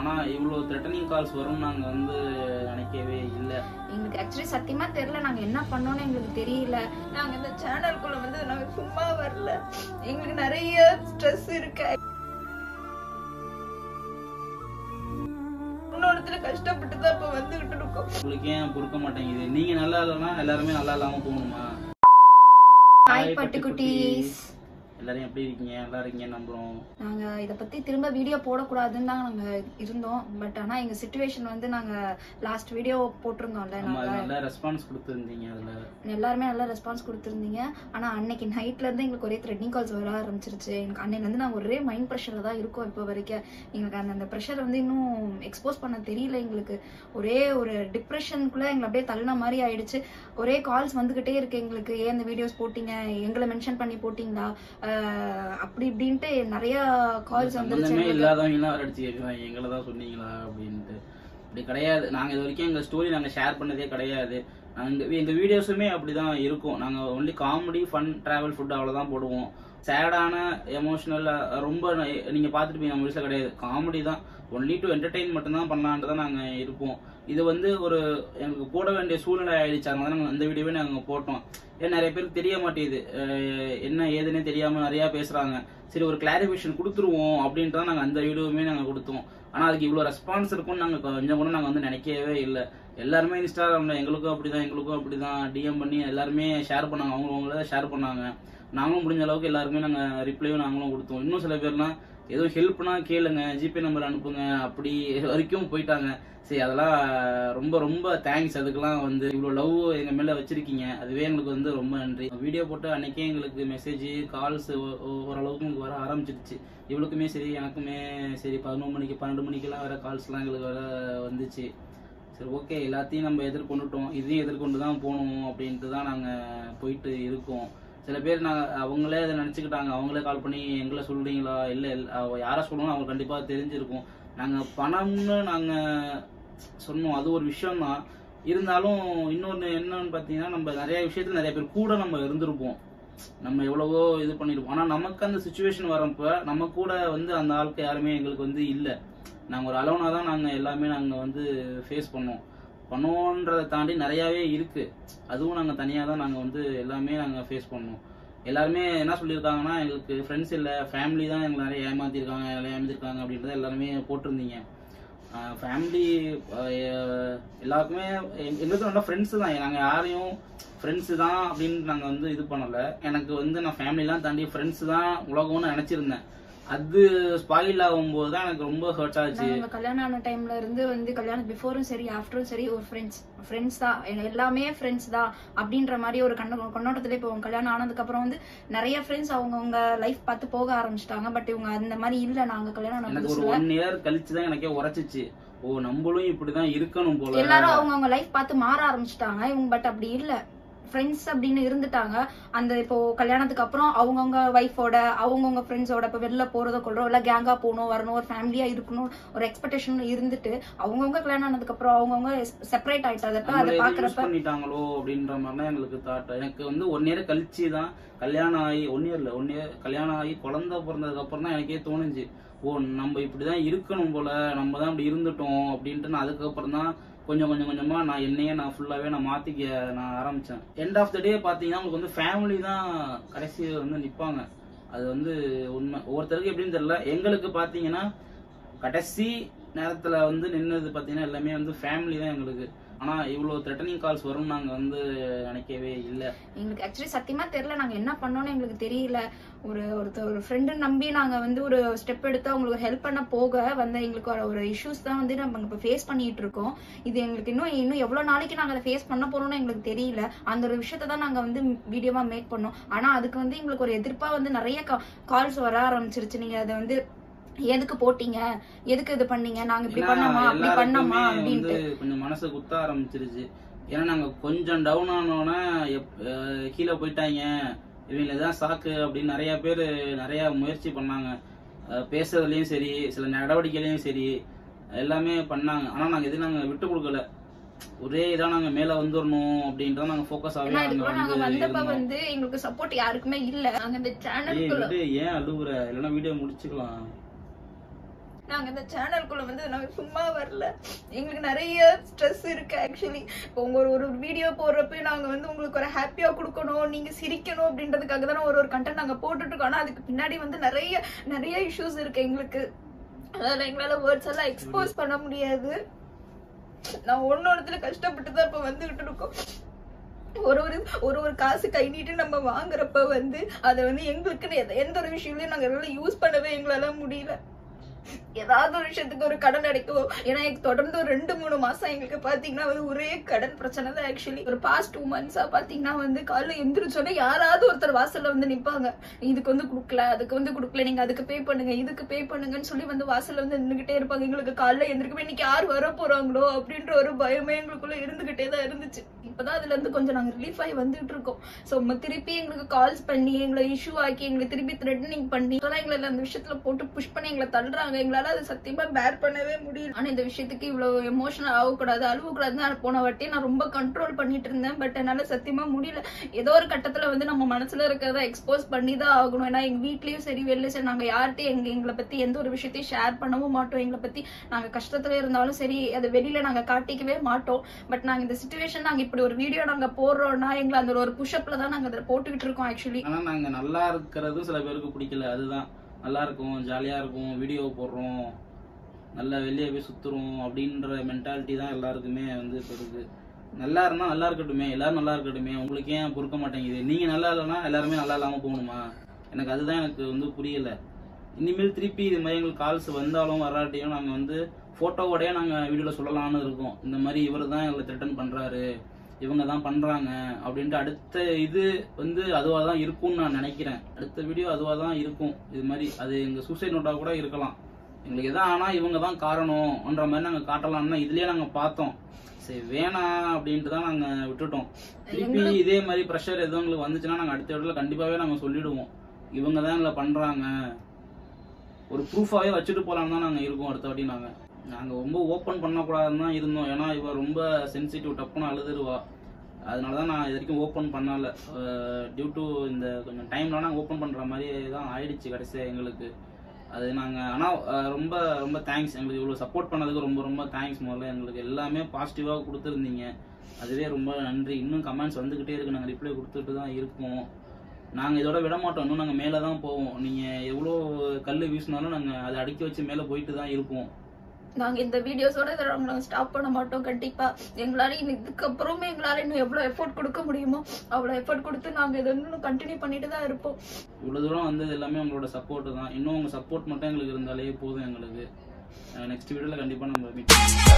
ஆனா இவ்வளவு threatening calls வரும் நாங்க வந்து நினைக்கவே இல்லை எங்களுக்கு ஆக்சுவலி சத்தியமா தெரியல நாங்க என்ன பண்ணோம்னு எங்களுக்கு தெரியல நாங்க இந்த சேனலுக்குள்ள வந்து நாங்க சும்மா வரல எங்களுக்கு நிறைய ஸ்ட்ரெஸ் இருக்கு இன்னொருத்துல கஷ்டப்பட்டு தான் இப்ப வந்துகிட்டு இருக்கோம் உங்களுக்கு ஏன் பொறுக்க மாட்டேங்குது நீங்க நல்லா இல்லைன்னா எல்லாருமே நல்லா இல்லாம போகணுமா ஹாய் பட்டுக்குட்டீஸ் எல்லாரும் எப்படி இருக்கீங்க நல்லா இருக்கீங்க நம்புறோம் நாங்க இத பத்தி திரும்ப வீடியோ போடக்கூடாதுன்னு தான் நாங்க இருந்தோம் பட் ஆனா எங்க சுச்சுவேஷன் வந்து நாங்க லாஸ்ட் வீடியோ போட்டிருந்தோம்ல நம்ம நாங்க நல்ல ரெஸ்பான்ஸ் கொடுத்துருந்தீங்க அதுல எல்லாருமே நல்ல ரெஸ்பான்ஸ் கொடுத்துருந்தீங்க ஆனா அன்னைக்கு நைட்ல இருந்து எங்களுக்கு ஒரே த்ரெட்டிங் கால்ஸ் வர ஆரம்பிச்சிருச்சு எனக்கு அன்னையில இருந்து நாங்க ஒரே மைண்ட் ப்ரெஷர்ல தான் இருக்கோம் இப்போ வரைக்கும் எங்களுக்கு அந்த அந்த ப்ரெஷர் வந்து இன்னும் எக்ஸ்போஸ் பண்ண தெரியல எங்களுக்கு ஒரே ஒரு டிப்ரெஷனுக்குள்ள எங்களை அப்படியே தள்ளின மாதிரி ஆயிடுச்சு ஒரே கால்ஸ் வந்துகிட்டே இருக்கு எங்களுக்கு ஏன் இந்த வீடியோஸ் போட்டீங்க எங்களை மென்ஷன் பண்ணி போட்டீங்களா ஆஹ் அப்படி இப்படின்ட்டு நிறைய கால்ஸ் வந்துருச்சு சம்பந்தமே எங்களுக்கு. இல்லாதவங்க எல்லாம் அடிச்சு கேட்கறாங்க எங்களை தான் சொன்னீங்களா அப்படின்ட்டு அப்படி கிடையாது நாங்க இது வரைக்கும் எங்க ஸ்டோரி நாங்க ஷேர் பண்ணதே கிடையாது நாங்க எங்க வீடியோஸுமே அப்படிதான் இருக்கும் நாங்க only comedy fun travel food அவ்வளவுதான் போடுவோம் சேடான எமோஷனல் ரொம்ப ந- நீங்க பார்த்துட்டு நம்ம வீட்டில் கிடையாது காமெடி தான் ஒன்லி டு என்டர்டெயின் மட்டும்தான் பண்ணலான்ட்டு தான் நாங்க இருப்போம் இது வந்து ஒரு எங்களுக்கு போட வேண்டிய சூழ்நிலை ஆயிடுச்சு அதனால நாங்க அந்த வீடியோவே நாங்க போட்டோம் ஏன் நிறைய பேருக்கு தெரிய மாட்டேங்குது அஹ் என்ன ஏதுன்னே தெரியாம நிறைய பேசுறாங்க சரி ஒரு கிளாரிஃபிகேஷன் கொடுத்துருவோம் அப்படின்ட்டு தான் நாங்க அந்த வீடியோவுமே நாங்க கொடுத்தோம் ஆனா அதுக்கு இவ்வளவு ரெஸ்பான்ஸ் இருக்கும்னு நாங்க கொஞ்சம் கூட நாங்க வந்து நினைக்கவே இல்லை எல்லாருமே இன்ஸ்டாகிராம்ல எங்களுக்கும் அப்படிதான் எங்களுக்கும் அப்படிதான் டிஎம் பண்ணி எல்லாருமே ஷேர் பண்ணாங்க அவங்க அவங்கள ஷேர் பண்ணாங்க நாங்களும் முடிஞ்ச அளவுக்கு எல்லாருக்குமே நாங்க ரிப்ளையும் நாங்களும் கொடுத்தோம் இன்னும் சில பேர்லாம் ஏதோ ஹெல்ப்னா கேளுங்க ஜிபே நம்பர் அனுப்புங்க அப்படி வரைக்கும் போயிட்டாங்க சரி அதெல்லாம் ரொம்ப ரொம்ப தேங்க்ஸ் அதுக்கெல்லாம் வந்து இவ்வளோ லவ் எங்க மேல வச்சிருக்கீங்க அதுவே எங்களுக்கு வந்து ரொம்ப நன்றி வீடியோ போட்டு அன்னைக்கே எங்களுக்கு மெசேஜ் கால்ஸ் ஓரளவுக்கு எங்களுக்கு வர ஆரம்பிச்சிருச்சு இவளுக்குமே சரி எனக்குமே சரி பதினொன்று மணிக்கு பன்னெண்டு மணிக்கெல்லாம் வேற கால்ஸ்லாம் எங்களுக்கு வர வந்துச்சு சரி ஓகே எல்லாத்தையும் நம்ம எதிர்கொண்டுட்டோம் இதையும் எதிர்கொண்டு தான் போகணும் அப்படின்ட்டு தான் நாங்கள் போயிட்டு இருக்கோம் சில பேர் நாங்கள் அவங்களே அதை நினச்சிக்கிட்டாங்க அவங்களே கால் பண்ணி எங்களை சொல்றீங்களா இல்லை யாரை சொல்லணும் அவங்க கண்டிப்பாக தெரிஞ்சிருக்கும் நாங்கள் பணம்னு நாங்கள் சொன்னோம் அது ஒரு விஷயம் தான் இருந்தாலும் இன்னொன்று என்னன்னு பார்த்தீங்கன்னா நம்ம நிறைய விஷயத்துல நிறைய பேர் கூட நம்ம இருந்திருப்போம் நம்ம எவ்வளவோ இது பண்ணிருப்போம் ஆனா நமக்கு அந்த சுச்சுவேஷன் வரப்ப நம்ம கூட வந்து அந்த ஆளுக்கு யாருமே எங்களுக்கு வந்து இல்ல நாங்க ஒரு அலோனா தான் நாங்க எல்லாமே நாங்க வந்து ஃபேஸ் பண்ணோம் பண்ணோன்றதை தாண்டி நிறையாவே இருக்கு அதுவும் நாங்க தனியா தான் நாங்க வந்து எல்லாமே நாங்க ஃபேஸ் பண்ணோம் எல்லாருமே என்ன சொல்லியிருக்காங்கன்னா எங்களுக்கு ஃப்ரெண்ட்ஸ் இல்லை ஃபேமிலி தான் எங்களை நிறைய ஏமாத்திருக்காங்க நிறைய ஏமாத்திருக்காங்க அப்படின்றத எல்லாருமே போட்டிருந்தீங்க ஃபேமிலி எல்லாருக்குமே எங்க- எங்களுக்கு நல்லா ஃப்ரெண்ட்ஸ் தான் நாங்கள் யாரையும் ஃப்ரெண்ட்ஸ் தான் அப்படின்னு நாங்கள் வந்து இது பண்ணல எனக்கு வந்து நான் ஃபேமிலிலாம் தாண்டி ஃப்ரெண்ட்ஸ் தான் உலகம்னு நினச்சிருந்தேன் அது ஸ்பாயில் ஆகும்போது தான் எனக்கு ரொம்ப ஹர்ட் ஆச்சு நாங்க கல்யாணம் ஆன டைம்ல இருந்து வந்து கல்யாணம் பிஃபோரும் சரி ஆஃப்டரும் சரி ஒரு ஃப்ரெண்ட்ஸ் ஃப்ரெண்ட்ஸ் தான் எ- எல்லாமே ஃப்ரெண்ட்ஸ் தான் அப்படின்ற மாதிரி ஒரு கண்ண கண்ணோட்டத்துல இப்போ உங்க கல்யாணம் ஆனதுக்கு அப்புறம் வந்து நிறைய ஃப்ரெண்ட்ஸ் அவங்கவுங்க லைஃப் பார்த்து போக ஆரம்பிச்சிட்டாங்க பட் இவங்க அந்த மாதிரி இல்ல நாங்க கல்யாணம் ஆன எனக்கு ஒரு புதுசுல ஒன் இயர் கழிச்சு தான் எனக்கே உரைச்சிச்சு ஓ நம்மளும் இப்படிதான் இருக்கணும் போல எல்லாரும் அவங்கவுங்க லைஃப் பார்த்து மாற ஆரம்பிச்சிட்டாங்க இவங்க பட் அப்படி இல்ல ஃப்ரெண்ட்ஸ் அப்படின்னு இருந்துட்டாங்க அந்த இப்போ கல்யாணத்துக்கு அப்புறம் அவங்கவுங்க ஒய்ஃபோட அவங்கவுங்க ஃப்ரெண்ட்ஸோட இப்போ வெளில போறதோ கொள்றோம் இல்ல கேங்கா போகணும் வரணும் ஒரு ஃபேமிலியா இருக்கணும் ஒரு எக்ஸ்பெக்டேஷன் இருந்துட்டு அவங்கவுங்க கல்யாணம் ஆனதுக்கு அப்புறம் அவங்கவுங்க செப்பரேட் ஆயிட்டதப்ப அதை நம்மள எதுவும் யூஸ் பாக்குறப்ப பண்ணிட்டாங்களோ அப்படின்ற மாதிரி தான் எங்களுக்கு தாட் எனக்கு வந்து ஒன் இயர் கழிச்சு தான் கல்யாணம் ஆகி ஒன் இயர்ல ஒன் இயர் கல்யாணம் ஆகி குழந்தை பிறந்ததுக்கு அப்புறம் தான் எனக்கே தோணுச்சு ஓ நம்ம இப்படிதான் இருக்கணும் போல நம்ம தான் இப்படி இருந்துட்டோம் அப்படின்ட்டு நான் அதுக்கப்புறம் தான் கொஞ்சம் கொஞ்சம் கொஞ்சமா நான் என்னையே நான் ஃபுல்லாவே நான் மாத்திக்க நான் ஆரம்பிச்சேன் எண்ட் ஆஃப் த டே பாத்தீங்கன்னா உங்களுக்கு வந்து ஃபேமிலி தான் கடைசி வந்து நிப்பாங்க அது வந்து உண்மை ஒவ்வொருத்தருக்கு எப்படின்னு தெரியல எங்களுக்கு பாத்தீங்கன்னா கடைசி நேரத்துல வந்து நின்னது பாத்தீங்கன்னா எல்லாமே வந்து ஃபேமிலி தான் எங்களுக்கு ஆனா இவ்வளவு த்ரெட்டனிங் கால்ஸ் வரும் நாங்க வந்து நினைக்கவே இல்லை எங்களுக்கு ஆக்சுவலி சத்தியமா தெரியல நாங்க என்ன பண்ணோம்னு எங்களுக்கு தெரியல ஒரு ஒருத்தர் ஒரு ஃப்ரெண்டு நம்பி நாங்க வந்து ஒரு ஸ்டெப் எடுத்து அவங்களுக்கு ஹெல்ப் பண்ண போக வந்த எங்களுக்கு வர ஒரு இஷ்யூஸ் தான் வந்து நம்ம இப்ப ஃபேஸ் பண்ணிட்டு இருக்கோம் இது எங்களுக்கு இன்னும் இன்னும் எவ்வளவு நாளைக்கு நாங்க அதை ஃபேஸ் பண்ண போறோம்னு எங்களுக்கு தெரியல அந்த ஒரு விஷயத்தை தான் நாங்க வந்து வீடியோவா மேக் பண்ணோம் ஆனா அதுக்கு வந்து எங்களுக்கு ஒரு எதிர்ப்பா வந்து நிறைய கால்ஸ் வர ஆரம்பிச்சிருச்சு நீங்க அதை வந்து எதுக்கு போட்டீங்க எதுக்கு இது பண்ணீங்க நாங்க இப்படி ஏன்னா பண்ணோமா அப்படி பண்ணோமா எல்லாருக்குமே அப்படின்ட்டு வந்து கொஞ்சம் மனசு குத்த ஆரம்பிச்சிருச்சு ஏன்னா நாங்க கொஞ்சம் டவுன் ஆனோன்னா எப்- அஹ் கீழே போயிட்டாங்க இவங்க தான் சாக்கு அப்படின்னு நிறைய பேர் நிறைய முயற்சி பண்ணாங்க அஹ் பேசுறதுலயும் சரி சில நடவடிக்கையிலயும் சரி எல்லாமே பண்ணாங்க ஆனா நாங்க எதுவும் நாங்க விட்டு கொடுக்கல ஒரே இதா நாங்க மேல வந்துடணும் அப்படின்றத நாங்க ஃபோக்கஸ் ஆகவே ஏன்னா நாங்க இதுக்குள்ள நாங்க வந்து வந்தப்ப இருந்தோம். வந்து எங்களுக்கு சப்போர்ட் யாருக்குமே இல்ல நாங்க இந்த ஏய் சேனலுக்குள்ள விடு, ஏன் அழுகுற இல்லைன்னா வீடியோ முடிச்சுக்கலாம் நாங்க இந்த சேனலுக்குள்ள வந்து நாங்க சும்மா வரல எங்களுக்கு நிறைய ஸ்ட்ரெஸ் இருக்கு ஆக்சுவலி இப்போ உங்க ஒரு ஒரு வீடியோ போடுறப்ப நாங்க வந்து உங்களுக்கு ஒரு ஹாப்பியா கொடுக்கணும் நீங்க சிரிக்கணும் அப்படின்றதுக்காக தான் ஒரு ஒரு கண்டென்ட் நாங்க போட்டுட்டு இருக்கோம் ஆனா அதுக்கு பின்னாடி வந்து நிறைய நிறைய இஷ்யூஸ் இருக்கு எங்களுக்கு அதனால எங்களால வேர்ட்ஸ் எல்லாம் எக்ஸ்போஸ் பண்ண முடியாது நான் ஒன்னொருத்துல கஷ்டப்பட்டு தான் இப்ப வந்துகிட்டு இருக்கோம் ஒரு ஒரு ஒரு ஒரு காசு கை நீட்டு நம்ம வாங்குறப்ப வந்து அதை வந்து எங்களுக்குன்னு எத- எந்த ஒரு விஷயங்களையும் நாங்க யூஸ் பண்ணவே எங்களால முடியல ஏதாவது ஒரு விஷயத்துக்கு ஒரு கடன் அடைக்கும் ஏன்னா எனக்கு தொடர்ந்து ஒரு ரெண்டு மூணு மாசம் எங்களுக்கு பாத்தீங்கன்னா வந்து ஒரே கடன் பிரச்சனை தான் ஆக்சுவலி ஒரு பாஸ்ட் டூ மந்த்ஸா பாத்தீங்கன்னா வந்து காலைல எந்திரிச்சோன்னே யாராவது ஒருத்தர் வாசல்ல வந்து நிப்பாங்க இதுக்கு வந்து கொடுக்கல அதுக்கு வந்து கொடுக்கல நீங்க அதுக்கு பே பண்ணுங்க இதுக்கு பே பண்ணுங்கன்னு சொல்லி வந்து வாசல்ல வந்து நின்னுகிட்டே இருப்பாங்க எங்களுக்கு காலைல எந்திரிக்கவே இன்னைக்கு யார் வர போறாங்களோ அப்படின்ற ஒரு பயமே எங்களுக்குள்ள இருந்துகிட்டே தான் இருந்துச்சு இப்பதான் அதுல இருந்து கொஞ்சம் நாங்க ரிலீஃப் ஆகி வந்துட்டு இருக்கோம் சோ திருப்பி எங்களுக்கு கால்ஸ் பண்ணி எங்களை இஷ்யூ ஆக்கி எங்களை திருப்பி த்ரெட்டனிங் பண்ணி இப்பதான் எங்களை அந்த விஷயத்துல போட்டு புஷ் பண்ணி எங்களை தள்ளுறாங்க எங்களால அது சத்தியமா பேர் பண்ணவே முடியல ஆனா இந்த விஷயத்துக்கு இவ்வளவு எமோஷனல் ஆகக்கூடாது அழுவக்கூடாது நான் போன வாட்டி நான் ரொம்ப கண்ட்ரோல் பண்ணிட்டு இருந்தேன் பட் என்னால சத்தியமா முடியல ஏதோ ஒரு கட்டத்துல வந்து நம்ம மனசுல இருக்கிறத எக்ஸ்போஸ் பண்ணி தான் ஆகணும் ஏன்னா எங்க வீட்லயும் சரி வெளில சரி நாங்க யார்கிட்டயும் எங்க எங்களை பத்தி எந்த ஒரு விஷயத்தையும் ஷேர் பண்ணவும் மாட்டோம் எங்களை பத்தி நாங்க கஷ்டத்துல இருந்தாலும் சரி அதை வெளியில நாங்க காட்டிக்கவே மாட்டோம் பட் நாங்க இந்த சுச்சுவேஷன் நாங்க இப்படி ஒரு வீடியோ நாங்க போடுறோம்னா எங்களை அந்த ஒரு புஷ்அப்ல தான் நாங்க அதில் போட்டுக்கிட்டு இருக்கோம் ஆக்சுவலி ஆனா நாங்க நல்லா இருக்கிறது சில பேருக்கு பிடிக்கல அதுதான் நல்லா இருக்கும் ஜாலியா இருக்கும் வீடியோ போடுறோம் நல்லா வெளியே போய் சுத்துறோம் அப்படின்ற மென்டாலிட்டி தான் எல்லாருக்குமே வந்து இப்போ இருக்கு நல்லா இருந்தா நல்லா இருக்கட்டுமே எல்லாரும் நல்லா இருக்கட்டுமே உங்களுக்கு ஏன் பொறுக்க மாட்டேங்குது நீங்க நல்லா இல்லைன்னா எல்லாருமே நல்லா இல்லாம போகணுமா எனக்கு அதுதான் எனக்கு வந்து புரியல இனிமேல் திருப்பி இது மாதிரி எங்களுக்கு கால்ஸ் வந்தாலும் வராட்டியும் நாங்க வந்து போட்டோவோடய நாங்க வீடியோல சொல்லலாம்னு இருக்கோம் இந்த மாதிரி இவர் தான் எங்களை த்ரெட்டன் பண்றாரு இவங்க தான் பண்றாங்க அப்படின்ட்டு அடுத்த இது வந்து அதுவா தான் இருக்கும்னு நான் நினைக்கிறேன் அடுத்த வீடியோ அதுவா தான் இருக்கும் இது மாதிரி அது எங்க சூசைட் நோட்டா கூட இருக்கலாம் எங்களுக்கு எதாவது ஆனா இவங்க தான் காரணம்ன்ற மாதிரி நாங்க காட்டலாம்னா இதுலயே நாங்க பார்த்தோம் சரி வேணாம் அப்படின்ட்டு தான் நாங்க விட்டுட்டோம் திருப்பி இதே மாதிரி ப்ரெஷர் எதுவும் எங்களுக்கு வந்துச்சுன்னா நாங்க அடுத்த இடத்துல கண்டிப்பாவே நாங்க சொல்லிடுவோம் இவங்க தான் எங்களை பண்றாங்க ஒரு ப்ரூஃபாவே வச்சுட்டு போலாம்னு தான் நாங்க இருக்கோம் அடுத்த வாட்டி நாங்க நாங்க ரொம்ப ஓப்பன் பண்ணக்கூடாதுன்னு தான் இருந்தோம் ஏன்னா இவ ரொம்ப சென்சிட்டிவ் டப்புன்னு அழுதுருவா அதனால தான் நான் இது வரைக்கும் ஓப்பன் பண்ணல டியூ டு இந்த கொஞ்சம் டைம்லாம் நாங்கள் ஓப்பன் பண்ணுற மாதிரி தான் ஆயிடுச்சு கடைசியாக எங்களுக்கு அது நாங்கள் ஆனால் ரொம்ப ரொம்ப தேங்க்ஸ் எங்களுக்கு இவ்வளோ சப்போர்ட் பண்ணதுக்கு ரொம்ப ரொம்ப தேங்க்ஸ் முதல்ல எங்களுக்கு எல்லாமே பாசிட்டிவாக கொடுத்துருந்தீங்க அதுவே ரொம்ப நன்றி இன்னும் கமெண்ட்ஸ் வந்துக்கிட்டே இருக்கு நாங்கள் ரிப்ளை கொடுத்துட்டு தான் இருக்கோம் நாங்கள் இதோட விட மாட்டோம் இன்னும் நாங்கள் மேலே தான் போவோம் நீங்கள் எவ்வளோ கல் வீசினாலும் நாங்கள் அதை அடுக்கி வச்சு மேலே போயிட்டு தான் இருப்போம் நாங்க இந்த வீடியோஸோட இதை நாங்க ஸ்டாப் பண்ண மாட்டோம் கண்டிப்பா எங்களால இன்னும் இதுக்கப்புறமே எங்களால இன்னும் எவ்வளவு எஃபோர்ட் கொடுக்க முடியுமோ அவ்வளவு எஃபோர்ட் கொடுத்து நாங்க இதை இன்னும் கண்டினியூ பண்ணிட்டு தான் இருப்போம் இவ்வளோ தூரம் வந்தது எல்லாமே உங்களோட சப்போர்ட் தான் இன்னும் உங்கள் சப்போர்ட் மட்டும் எங்களுக்கு இருந்தாலே போதும் எங்களுக்கு நெக்ஸ்ட் வீடியோவில் கண்டிப்பாக நம்ம மீட்